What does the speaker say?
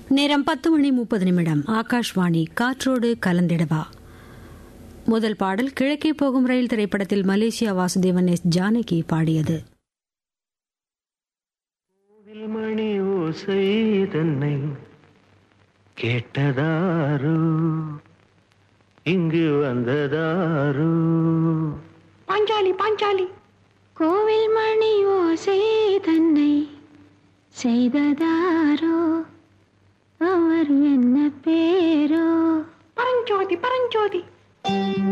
நேரம் பத்து மணி முப்பது நிமிடம் ஆகாஷ்வாணி காற்றோடு கலந்திடவா முதல் பாடல் கிழக்கே போகும் ரயில் திரைப்படத்தில் மலேசியா வாசுதேவன் எஸ் ஜானகி பாடியது கோவில் மணி ஓசை தன்னை கேட்டதாரோ இங்கு வந்ததாரோ பாஞ்சாலி பாஞ்சாலி கோவில் மணி ஓசை தன்னை செய்ததாரோ அவர் என்ன பேரோ பரஞ்சோதி பரஞ்சோதி